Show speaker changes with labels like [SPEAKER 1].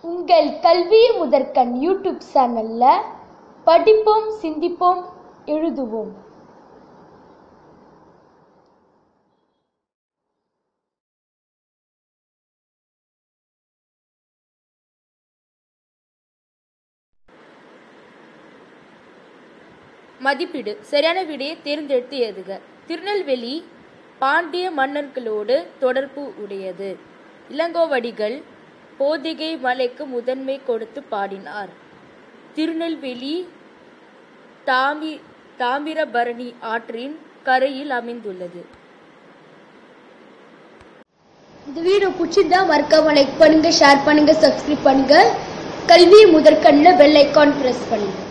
[SPEAKER 1] உங்கள் கல்வி முதற்கண் யூடியூப் சேனல்ல படிப்போம் சிந்திப்போம் எழுதுவோம்
[SPEAKER 2] மதிப்பீடு சரியான விடையை தேர்ந்தெடுத்து எழுதுக திருநெல்வேலி பாண்டிய மன்னர்களோடு தொடர்பு உடையது இளங்கோவடிகள் போதிகை மலைக்கு முதன்மை கொடுத்து பாடினார் திருநெல்வேலி தாமி தாமிரபரணி ஆற்றின் கரையில் அமைந்துள்ளது
[SPEAKER 1] இந்த வீடியோ பிடிச்சிருந்தா மறக்காம லைக் பண்ணுங்க ஷேர் பண்ணுங்க சப்ஸ்கிரைப் பண்ணுங்க கல்வி முதற்கண்ணில் பெல் ஐக்கான் பிரஸ் பண்ணுங்க